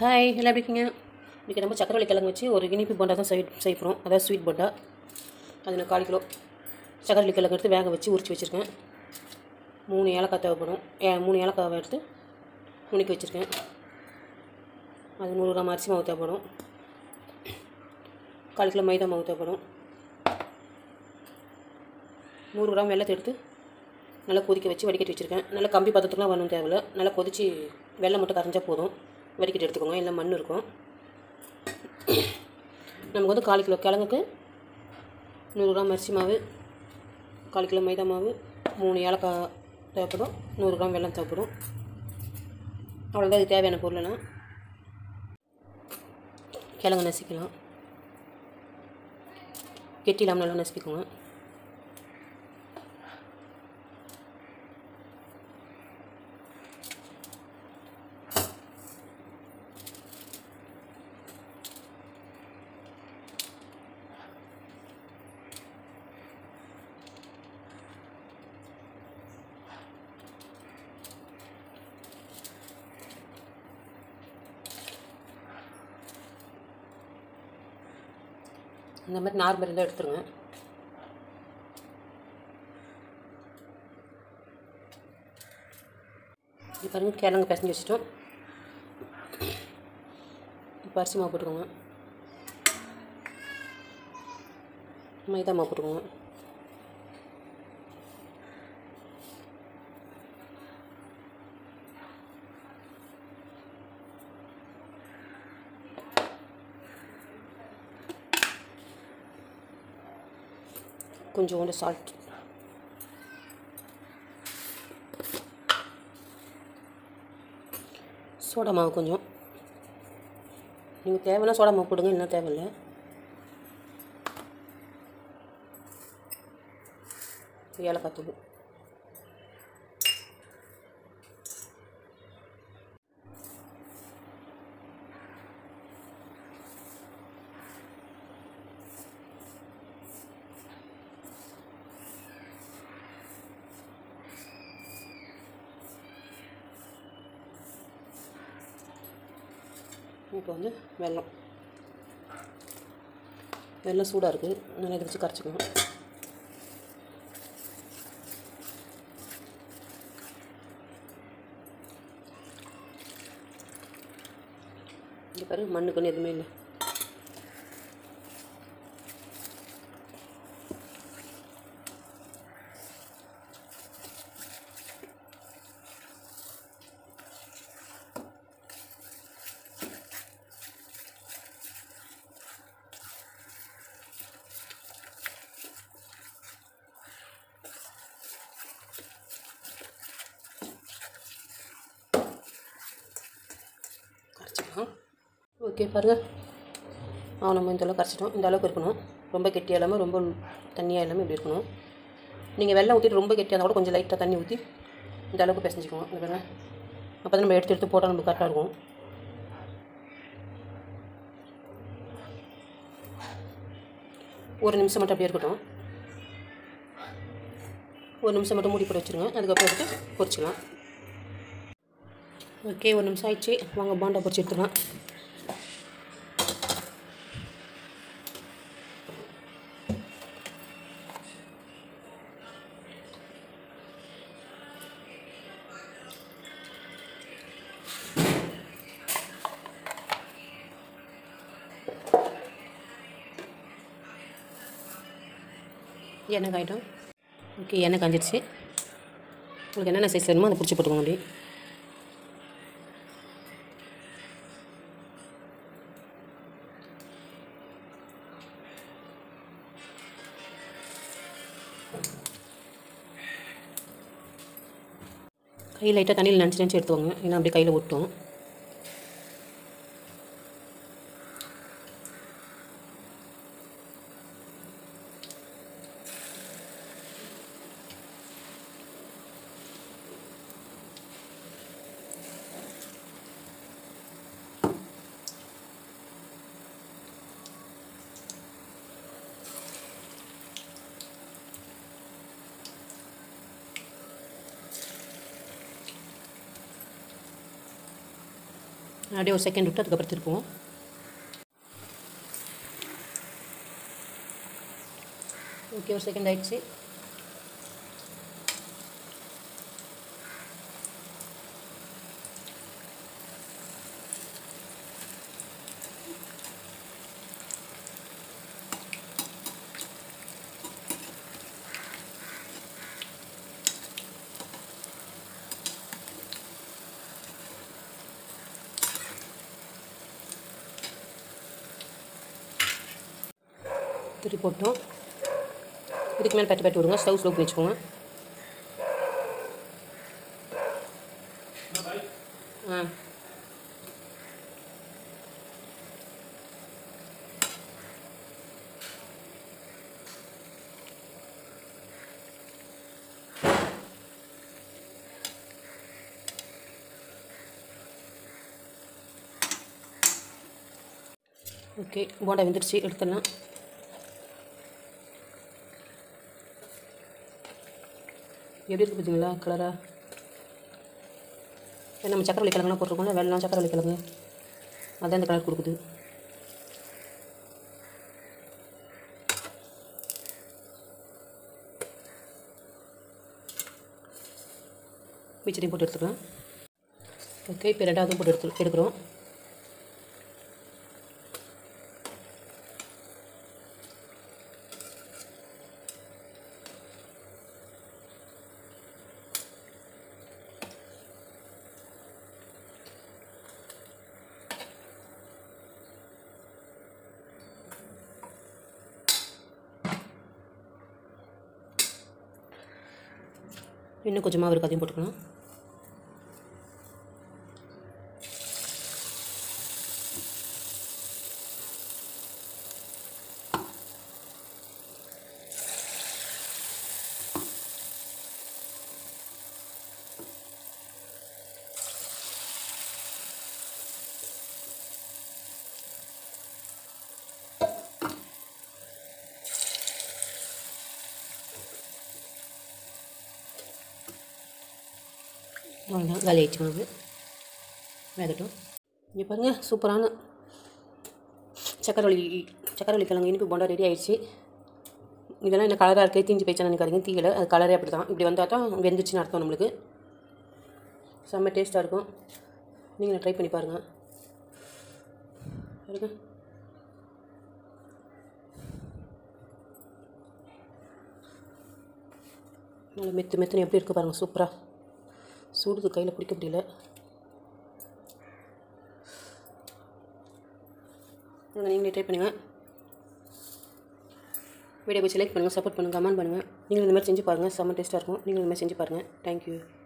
hi எல்லாம் எப்படி இருக்கீங்க இன்றைக்கி நம்ம சக்கரவள்ளி கிழங்கு வச்சு ஒரு இனிப்பு போண்டா தான் செய்ய செய்ய போகிறோம் அதாவது ஸ்வீட் போண்டா அது நான் கால் கிலோ சக்கரவள்ளி கிழங்கு எடுத்து வேக வச்சு உரிச்சு வச்சுருக்கேன் மூணு ஏலக்காய் தேவைப்படும் ஏ மூணு ஏலக்காவை எடுத்து நுணுக்கி வச்சுருக்கேன் அது நூறு கிராம் அரிசி மாவு தேவைப்படும் கால் கிலோ மைதா மாவு தேவைப்படும் நூறு கிராம் வெள்ளத்தை எடுத்து நல்லா கொதிக்க வச்சு வடிகட்டி வச்சுருக்கேன் நல்லா கம்பி பதத்துக்குலாம் வரணும் தேவையில்ல நல்லா கொதித்து வெள்ளம் மட்டும் கரைஞ்சா போதும் வடிகட்டி எடுத்துக்கோங்க இல்லை மண் இருக்கும் நமக்கு வந்து கால் கிலோ கிழங்குக்கு நூறு கிராம் அரிசி மாவு கால் கிலோ மைதா மாவு மூணு ஏலக்காய் தேவைப்படும் நூறு கிராம் வெல்லம் தேவைப்படும் அவ்வளோதான் இது தேவையான பொருளெல்லாம் கிழங்கு நசுக்கலாம் கெட்டி இல்லாமல் நல்லா நசுக்கிக்கோங்க இந்த மாதிரி நார்மல் இருந்தால் எடுத்துருங்க இது பாருங்க கிழங்கு பிசைஞ்சு வச்சுட்டோம் இப்போ அரிசி மாவு போட்டுக்கோங்க மைதா மாவு போட்டுக்கோங்க கொஞ்சோண்டு சால்ட் சோடா மாவு கொஞ்சம் நீங்கள் தேவைன்னா சோடா மாவு போடுங்க இல்லை தேவையில்லை ஏலக்காய் தூள் இப்போ வந்து வெல்லம் வெல்லம் சூடாக இருக்குது நல்லா இதை வச்சு கரைச்சிக்கணும் இங்கே பாரு மண்ணுக்குன்னு எதுவுமே இல்லை கரைச்சிக்கலாம் ஓகே பாருங்கள் ஆ நம்ம இந்த அளவுக்கு கரைச்சிட்டோம் இந்த அளவுக்கு இருக்கணும் ரொம்ப கெட்டியாக இல்லாமல் ரொம்ப தண்ணியாக இல்லாமல் இப்படி இருக்கணும் நீங்கள் வெள்ளம் ஊற்றிட்டு ரொம்ப கெட்டியாக இருந்தால் கூட கொஞ்சம் லைட்டாக தண்ணி ஊற்றி இந்த அளவுக்கு பிசைஞ்சிக்கணும் இந்த பாருங்க அப்போ தான் நம்ம எடுத்து எடுத்து போட்டால் நமக்கு கரெக்டாக இருக்கும் ஒரு நிமிஷம் மட்டும் அப்படியே இருக்கட்டும் ஒரு நிமிஷம் மட்டும் மூடி போட்டு வச்சுருங்க அதுக்கப்புறம் எடுத்து பொரிச்சிக்கலாம் ஓகே ஒரு நிமிஷம் ஆயிடுச்சு வாங்க பாண்டா பொரிச்சு எடுத்துக்கலாம் எண்ணெய் காயிட்டோம் ஓகே எண்ணெய் காஞ்சிடுச்சு உங்களுக்கு என்னென்ன சைஸ் வேணுமோ அதை பிடிச்சி போட்டுக்கோங்க அப்படி கை லைட்டாக தண்ணியில் நினச்சி நினச்சி எடுத்துவாங்க ஏன்னா அப்படியே கையில் ஒட்டும் அப்படியே ஒரு செகண்ட் விட்டு அதுக்கப்புறம் திருப்புவோம் ஓகே ஒரு செகண்ட் ஆயிடுச்சு திருப்பி போட்டோம் இதுக்கு மேலே பட்டி பட்டி விடுங்க ஸ்டவ் ஸ்லோ பண்ணி வச்சுக்கோங்க ஆ ஓகே போண்டா வெந்துடுச்சு எடுத்துடலாம் எப்படி இருக்குது பார்த்தீங்களா கலராக நம்ம சக்கரவள்ளி கிழங்குலாம் போட்டிருக்கோம்ல வெள்ளம் சக்கரவள்ளி கிழங்கு அதான் இந்த கலர் கொடுக்குது பீச்சரையும் போட்டு எடுத்துக்கலாம் ஓகே இப்போ ரெண்டாவதும் போட்டு எடுத்து எடுக்கிறோம் இன்னும் கொஞ்சமாக இருக்கு அதையும் போட்டுக்கலாம் அவ்வளோதான் காலி ஆயிடுச்சு மாவு வேகட்டும் இங்கே பாருங்கள் சூப்பரான சக்கரவள்ளி சக்கரவள்ளி கிழங்கு இனிப்பு போண்டா ரெடி ஆயிடுச்சு இதெல்லாம் என்ன கலராக இருக்குது தீஞ்சு போயிடுச்சா நினைக்காதீங்க தீயலை அது கலரே அப்படி தான் இப்படி வந்தால் தான் வெந்துச்சுன்னு அர்த்தம் நம்மளுக்கு செம்ம டேஸ்ட்டாக இருக்கும் நீங்கள் ட்ரை பண்ணி பாருங்கள் பாருங்க நல்லா மெத்து மெத்துன்னு எப்படி இருக்குது பாருங்கள் சூப்பராக சூடுது கையில் பிடிக்க முடியல இதை நீங்களே ட்ரை பண்ணுங்கள் வீடியோ போய் செலக்ட் பண்ணுங்கள் சப்போர்ட் பண்ணுங்கள் கமெண்ட் பண்ணுங்கள் நீங்களும் இந்த மாதிரி செஞ்சு பாருங்கள் செம்ம டேஸ்ட்டாக இருக்கும் நீங்களும் இந்த மாதிரி செஞ்சு பாருங்கள் தேங்க்யூ